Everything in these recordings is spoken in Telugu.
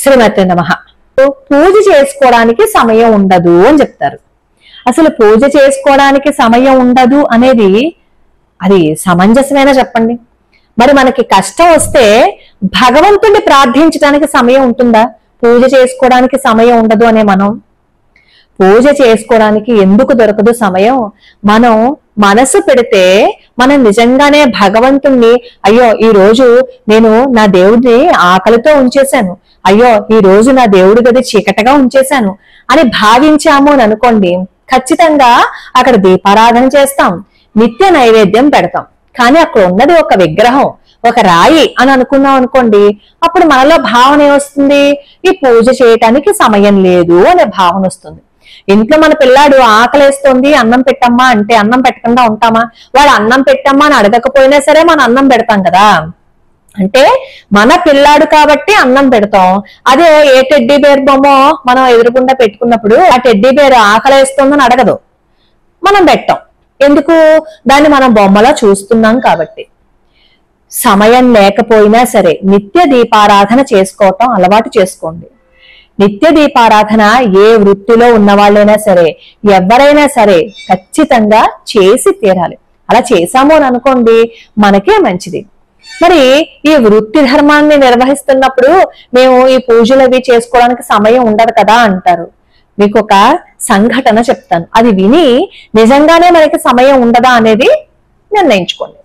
శ్రీమతి నమ పూజ చేసుకోవడానికి సమయం ఉండదు అని చెప్తారు అసలు పూజ చేసుకోవడానికి సమయం ఉండదు అనేది అది సమంజసమేనా చెప్పండి మరి మనకి కష్టం వస్తే భగవంతుడిని ప్రార్థించడానికి సమయం ఉంటుందా పూజ చేసుకోవడానికి సమయం ఉండదు అనే మనం పూజ చేసుకోవడానికి ఎందుకు దొరకదు సమయం మనం మనసు పెడితే మనం నిజంగానే భగవంతుణ్ణి అయ్యో ఈ రోజు నేను నా దేవుడిని ఆకలితో ఉంచేశాను అయ్యో ఈ రోజు నా దేవుడి గది చీకటగా ఉంచేశాను అని భావించాము అని అనుకోండి ఖచ్చితంగా అక్కడ దీపారాధన చేస్తాం నిత్య నైవేద్యం పెడతాం కానీ అక్కడ ఉన్నది ఒక విగ్రహం ఒక రాయి అని అనుకున్నాం అనుకోండి అప్పుడు మనలో భావన ఏమొస్తుంది ఈ పూజ చేయటానికి సమయం లేదు అనే భావన వస్తుంది ఇంట్లో మన పిల్లాడు ఆకలేస్తోంది అన్నం పెట్టమ్మా అంటే అన్నం పెట్టకుండా ఉంటామా వాడు అన్నం పెట్టమ్మా అని అడగకపోయినా సరే మనం అన్నం పెడతాం కదా అంటే మన పిల్లాడు కాబట్టి అన్నం పెడతాం అదే ఏ టెడ్డీ బేర్ బొమ్మో మనం ఎదురుకుండా పెట్టుకున్నప్పుడు ఆ టెడ్డీ బేర్ ఆకలేస్తుందని అడగదు మనం పెట్టాం ఎందుకు దాన్ని మనం బొమ్మలా చూస్తున్నాం కాబట్టి సమయం లేకపోయినా సరే నిత్య దీపారాధన చేసుకోవటం అలవాటు చేసుకోండి నిత్య దీపారాధన ఏ వృత్తిలో ఉన్నవాళ్ళైనా సరే ఎవరైనా సరే ఖచ్చితంగా చేసి తీరాలి అలా చేశాము అని అనుకోండి మనకే మంచిది మరి ఈ వృత్తి ధర్మాన్ని నిర్వహిస్తున్నప్పుడు మేము ఈ పూజలు అవి చేసుకోవడానికి సమయం ఉండదు కదా అంటారు మీకు ఒక సంఘటన చెప్తాను అది విని నిజంగానే మనకి సమయం ఉండదా అనేది నిర్ణయించుకోండి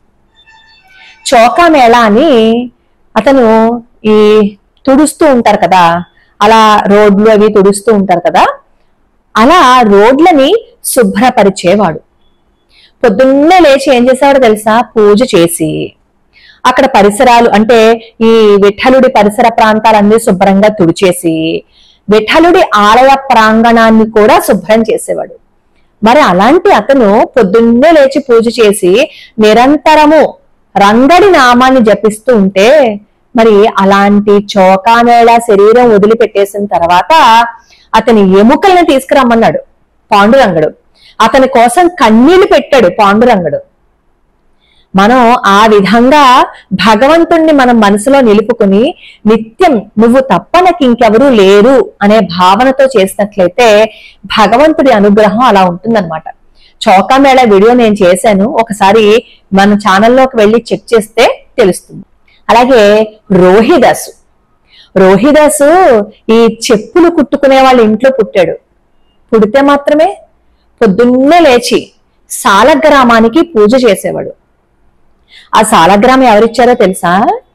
చౌకా మేళ అని అతను ఈ తుడుస్తూ ఉంటారు కదా అలా రోడ్లు అవి తుడుస్తూ ఉంటారు కదా అలా రోడ్లని శుభ్రపరిచేవాడు పొద్దున్నే లేచి ఏం చేసేవాడు తెలుసా పూజ చేసి అక్కడ పరిసరాలు అంటే ఈ విఠలుడి పరిసర ప్రాంతాలన్నీ శుభ్రంగా తుడిచేసి విఠలుడి ఆలయ ప్రాంగణాన్ని కూడా శుభ్రం చేసేవాడు మరి అలాంటి అతను పొద్దున్నే లేచి పూజ చేసి నిరంతరము రంగడి నామాన్ని జపిస్తూ ఉంటే మరి అలాంటి చోకామేళ శరీరం వదిలిపెట్టేసిన తర్వాత అతని ఎముకల్ని తీసుకురమ్మన్నాడు పాండురంగడు అతని కోసం కన్నీళ్లు పెట్టాడు పాండురంగడు మనం ఆ విధంగా భగవంతుణ్ణి మనం మనసులో నిలుపుకుని నిత్యం నువ్వు తప్ప నాకు ఇంకెవరూ లేరు అనే భావనతో చేసినట్లయితే భగవంతుడి అనుగ్రహం అలా ఉంటుందన్నమాట చౌకామేళ వీడియో నేను చేశాను ఒకసారి మన ఛానల్లోకి వెళ్ళి చెక్ చేస్తే తెలుస్తుంది అలాగే రోహిదాసు రోహిదాసు ఈ చెప్పులు కుట్టుకునే వాళ్ళ ఇంట్లో పుట్టాడు పుడితే మాత్రమే పొద్దున్నే లేచి సాలగ్రామానికి పూజ చేసేవాడు ఆ సాలగ్రామం ఎవరిచ్చారో తెలుసా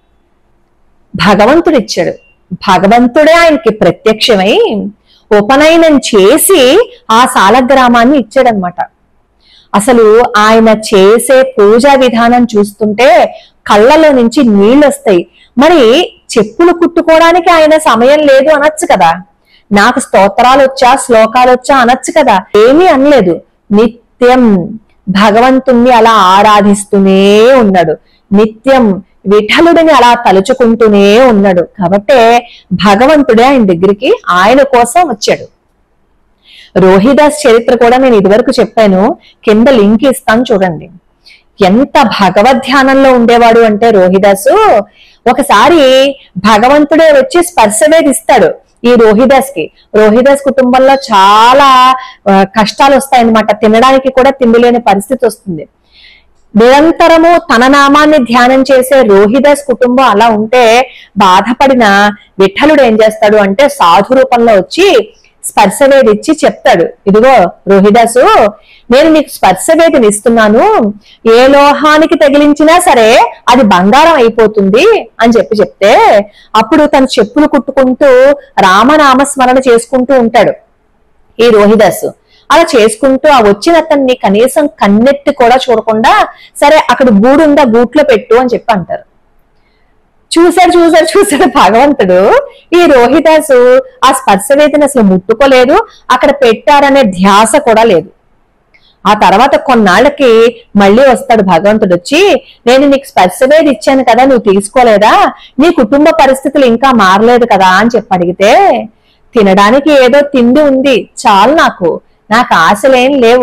భగవంతుడు ఇచ్చాడు భగవంతుడే ఆయనకి ప్రత్యక్షమై ఉపనయనం చేసి ఆ సాలగ్రామాన్ని ఇచ్చాడనమాట అసలు ఆయన చేసే పూజా విధానం చూస్తుంటే కళ్ళలో నుంచి నీళ్ళు వస్తాయి మరి చెప్పులు కుట్టుకోవడానికి ఆయన సమయం లేదు అనొచ్చు కదా నాకు స్తోత్రాలు వచ్చా శ్లోకాలు వచ్చా అనొచ్చు కదా ఏమీ అనలేదు నిత్యం భగవంతుణ్ణి అలా ఆరాధిస్తూనే ఉన్నాడు నిత్యం విఠలుడిని అలా తలుచుకుంటూనే ఉన్నాడు కాబట్టే భగవంతుడే ఆయన దగ్గరికి ఆయన కోసం వచ్చాడు రోహిదాస్ చరిత్ర కూడా నేను ఇదివరకు చెప్పాను కింద లింక్ ఇస్తాను చూడండి ఎంత భగవద్ ధ్యానంలో ఉండేవాడు అంటే రోహిదాసు ఒకసారి భగవంతుడే వచ్చి స్పర్శ వేధిస్తాడు ఈ రోహిదాస్ కి రోహిదాస్ కుటుంబంలో చాలా ఆ, కష్టాలు వస్తాయన్నమాట తినడానికి కూడా తిండి లేని పరిస్థితి వస్తుంది నిరంతరము తన నామాన్ని ధ్యానం చేసే రోహిదాస్ కుటుంబం అలా ఉంటే బాధపడిన విఠలుడు ఏం చేస్తాడు అంటే సాధు రూపంలో వచ్చి స్పర్శవేది ఇచ్చి చెప్తాడు ఇదిగో రోహిదాసు నేను నీకు స్పర్శవేదిని ఇస్తున్నాను ఏ లోహానికి తగిలించినా సరే అది బంగారం అయిపోతుంది అని చెప్పి చెప్తే అప్పుడు తను చెప్పులు కుట్టుకుంటూ రామనామ స్మరణ చేసుకుంటూ ఉంటాడు ఈ రోహిదాసు అలా చేసుకుంటూ ఆ వచ్చిన అతన్ని కనీసం కన్నెత్తి కూడా చూడకుండా సరే అక్కడ గూడు ఉందా గూట్లో పెట్టు అని చెప్పి అంటారు చూశాడు చూశాడు చూశాడు భగవంతుడు ఈ రోహిదాసు ఆ స్పర్శవేదిని అసలు ముట్టుకోలేదు అక్కడ పెట్టారనే ధ్యాస కూడా లేదు ఆ తర్వాత కొన్నాళ్ళకి మళ్ళీ వస్తాడు భగవంతుడు వచ్చి నేను నీకు స్పర్శవేది ఇచ్చాను కదా నువ్వు తీసుకోలేదా నీ కుటుంబ పరిస్థితులు ఇంకా మారలేదు కదా అని చెప్పి అడిగితే తినడానికి ఏదో తిండి ఉంది చాలు నాకు నాకు ఆశలేం లేవు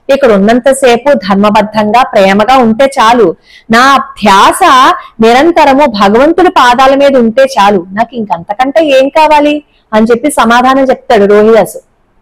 ఇక్కడ ఉన్నంతసేపు ధర్మబద్ధంగా ప్రేమగా ఉంటే చాలు నా ధ్యాస నిరంతరము భగవంతుడి పాదాల మీద ఉంటే చాలు నాకు ఇంకంతకంటే ఏం కావాలి అని చెప్పి సమాధానం చెప్తాడు రోహిదాసు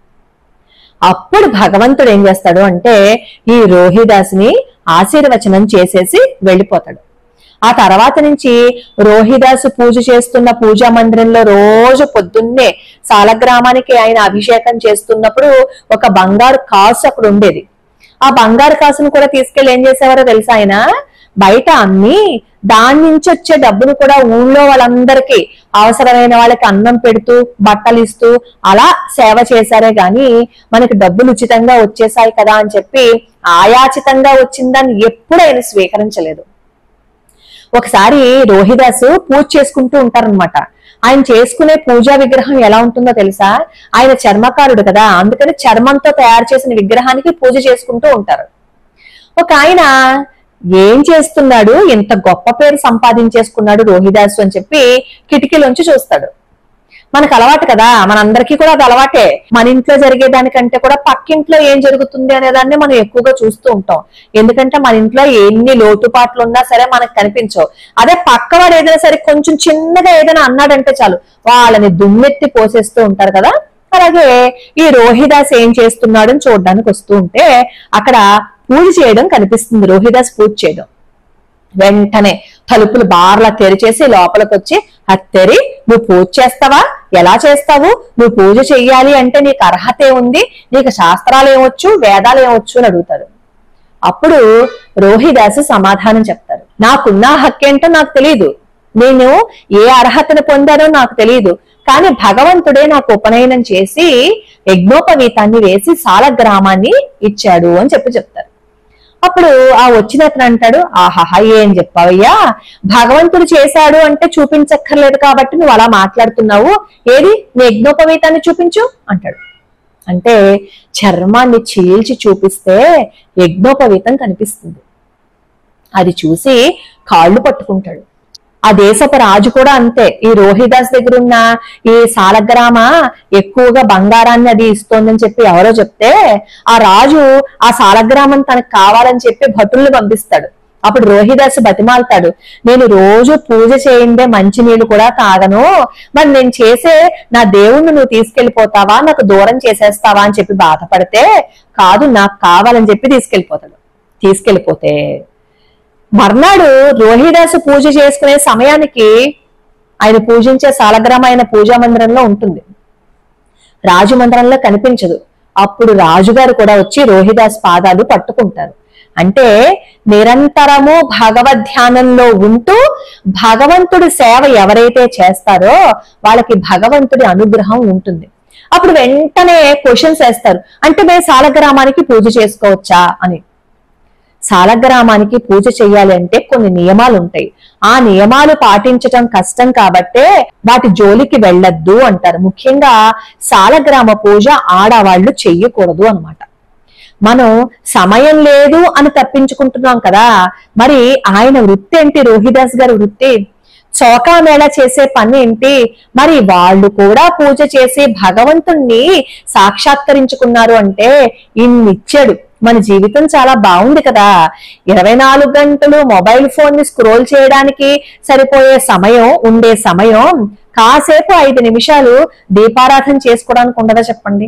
అప్పుడు భగవంతుడు ఏం చేస్తాడు అంటే ఈ రోహిదాస్ని ఆశీర్వచనం చేసేసి వెళ్ళిపోతాడు ఆ తర్వాత నుంచి రోహిదాసు పూజ చేస్తున్న పూజా మందిరంలో రోజు పొద్దున్నే సాలగ్రామానికి ఆయన అభిషేకం చేస్తున్నప్పుడు ఒక బంగారు కాసు అక్కడ ఉండేది ఆ బంగారు కాసును కూడా తీసుకెళ్లి ఏం చేసేవారో తెలుసా ఆయన బయట అమ్మి దాని నుంచి వచ్చే డబ్బును కూడా ఊళ్ళో వాళ్ళందరికీ అవసరమైన వాళ్ళకి అన్నం పెడుతూ బట్టలు ఇస్తూ అలా సేవ చేశారే గాని మనకి డబ్బులు ఉచితంగా వచ్చేసాయి కదా అని చెప్పి ఆయాచితంగా వచ్చిందని ఎప్పుడు ఆయన స్వీకరించలేదు ఒకసారి రోహిదాసు పూజ చేసుకుంటూ ఉంటారనమాట ఆయన చేసుకునే పూజా విగ్రహం ఎలా ఉంటుందో తెలుసా ఆయన చర్మకారుడు కదా అందుకని చర్మంతో తయారు చేసిన విగ్రహానికి పూజ చేసుకుంటూ ఉంటారు ఒక ఆయన ఏం చేస్తున్నాడు ఎంత గొప్ప పేరు సంపాదించేసుకున్నాడు రోహిదాసు అని చెప్పి కిటికీలోంచి చూస్తాడు మనకు అలవాటు కదా మనందరికీ కూడా అది అలవాటే మన ఇంట్లో జరిగే దానికంటే కూడా పక్కింట్లో ఏం జరుగుతుంది అనే దాన్ని మనం ఎక్కువగా చూస్తూ ఉంటాం ఎందుకంటే మన ఇంట్లో ఎన్ని లోటుపాట్లు ఉన్నా సరే మనకు కనిపించవు అదే పక్కవాడు ఏదైనా సరే కొంచెం చిన్నగా ఏదైనా అన్నాడంటే చాలు వాళ్ళని దుమ్మెత్తి పోసేస్తూ ఉంటారు కదా అలాగే ఈ రోహిదాస్ ఏం చేస్తున్నాడు అని చూడడానికి వస్తూ ఉంటే అక్కడ పూజ చేయడం కనిపిస్తుంది రోహిదాస్ పూజ చేయడం వెంటనే తలుపులు బార్లా తెరిచేసి లోపలికి వచ్చి అత్తెరి నువ్వు పూజ చేస్తావా ఎలా చేస్తావు నువ్వు పూజ చెయ్యాలి అంటే నీకు అర్హత ఏముంది నీకు శాస్త్రాలు ఏమొచ్చు వేదాలు ఏమొచ్చు అని అడుగుతారు అప్పుడు రోహిదాసు సమాధానం చెప్తారు నాకున్న హక్కేంటో నాకు తెలియదు నేను ఏ అర్హతను పొందానో నాకు తెలియదు కానీ భగవంతుడే నాకు ఉపనయనం చేసి యజ్ఞోపవీతాన్ని వేసి సాలగ్రామాన్ని ఇచ్చాడు అని చెప్పి చెప్తారు అప్పుడు ఆ వచ్చిన అతను అంటాడు ఆహాహా ఏం చెప్పావయ్యా భగవంతుడు చేశాడు అంటే చూపించక్కర్లేదు కాబట్టి నువ్వు అలా మాట్లాడుతున్నావు ఏది నీ యజ్ఞోపవీతాన్ని చూపించు అంటాడు అంటే చర్మాన్ని చీల్చి చూపిస్తే యజ్ఞోపవీతం కనిపిస్తుంది అది చూసి కాళ్ళు పట్టుకుంటాడు ఆ దేశపు రాజు కూడా అంతే ఈ రోహిదాస్ దగ్గర ఉన్న ఈ సాలగ్రామ ఎక్కువగా బంగారాన్ని అది ఇస్తోందని చెప్పి ఎవరో చెప్తే ఆ రాజు ఆ సాలగ్రామం తనకు కావాలని చెప్పి భటుల్ని పంపిస్తాడు అప్పుడు రోహిదాసు బతిమాలతాడు నేను రోజు పూజ చేయిందే మంచినీళ్ళు కూడా తాగను మరి నేను చేసే నా దేవుణ్ణి నువ్వు తీసుకెళ్లిపోతావా నాకు దూరం చేసేస్తావా అని చెప్పి బాధపడితే కాదు నాకు కావాలని చెప్పి తీసుకెళ్లిపోతాడు తీసుకెళ్లిపోతే మర్నాడు రోహిదాసు పూజ చేసుకునే సమయానికి ఆయన పూజించే సాలగ్రామ పూజా మందిరంలో ఉంటుంది రాజు మందిరంలో కనిపించదు అప్పుడు రాజుగారు కూడా వచ్చి రోహిదాస్ పాదాలు పట్టుకుంటారు అంటే నిరంతరము భగవద్ ధ్యానంలో ఉంటూ భగవంతుడి సేవ ఎవరైతే చేస్తారో వాళ్ళకి భగవంతుడి అనుగ్రహం ఉంటుంది అప్పుడు వెంటనే క్వశ్చన్స్ వేస్తారు అంటే మేము సాలగ్రామానికి పూజ చేసుకోవచ్చా అని సాలగ్రామానికి పూజ చేయాలి అంటే కొన్ని నియమాలు ఉంటాయి ఆ నియమాలు పాటించటం కష్టం కాబట్టే వాటి జోలికి వెళ్ళొద్దు అంటారు ముఖ్యంగా సాలగ్రామ పూజ ఆడవాళ్లు చెయ్యకూడదు అన్నమాట మనం సమయం లేదు అని తప్పించుకుంటున్నాం కదా మరి ఆయన వృత్తి ఏంటి రోహిదాస్ గారి వృత్తి చౌకా మేళ చేసే పని ఏంటి మరి వాళ్ళు కూడా పూజ చేసి భగవంతుణ్ణి సాక్షాత్కరించుకున్నారు అంటే ఇన్నిచ్చాడు మన జీవితం చాలా బాగుంది కదా ఇరవై నాలుగు గంటలు మొబైల్ ఫోన్ ని స్క్రోల్ చేయడానికి సరిపోయే సమయం ఉండే సమయం కాసేపు ఐదు నిమిషాలు దీపారాధన చేసుకోవడానికి ఉండదా చెప్పండి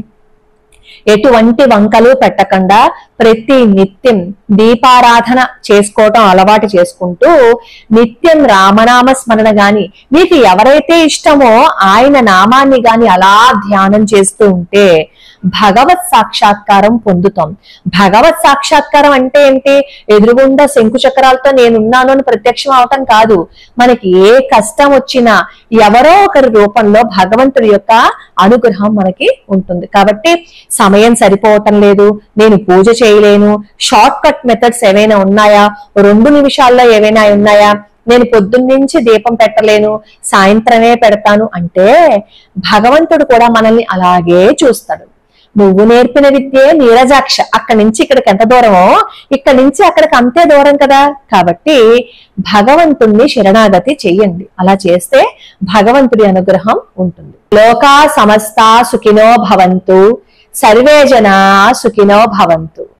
ఎటువంటి వంకలు పెట్టకుండా ప్రతి నిత్యం దీపారాధన చేసుకోవటం అలవాటు చేసుకుంటూ నిత్యం రామనామ స్మరణ గాని మీకు ఎవరైతే ఇష్టమో ఆయన నామాన్ని గాని అలా ధ్యానం చేస్తూ ఉంటే భగవత్ సాక్షాత్కారం పొందుతాం భగవత్ సాక్షాత్కారం అంటే ఏంటి ఎదురుగుండా శంకు చక్రాలతో నేనున్నాను అని ప్రత్యక్షం అవటం కాదు మనకి ఏ కష్టం వచ్చినా ఎవరో ఒకరి రూపంలో భగవంతుడి యొక్క అనుగ్రహం మనకి ఉంటుంది కాబట్టి సమయం సరిపోవటం లేదు నేను పూజ చేయలేను షార్ట్ కట్ మెథడ్స్ ఏవైనా ఉన్నాయా రెండు నిమిషాల్లో ఏవైనా ఉన్నాయా నేను పొద్దున్నుంచి దీపం పెట్టలేను సాయంత్రమే పెడతాను అంటే భగవంతుడు కూడా మనల్ని అలాగే చూస్తాడు నువ్వు నేర్పిన విద్యే నీరజాక్ష అక్కడి నుంచి ఇక్కడికి ఎంత దూరమో ఇక్కడి నుంచి అక్కడికి అంతే దూరం కదా కాబట్టి భగవంతుణ్ణి శరణాగతి చెయ్యండి అలా చేస్తే భగవంతుడి అనుగ్రహం ఉంటుంది లోకా సమస్త సుఖినో భవంతు సర్వే జనా సుఖినో భవంతు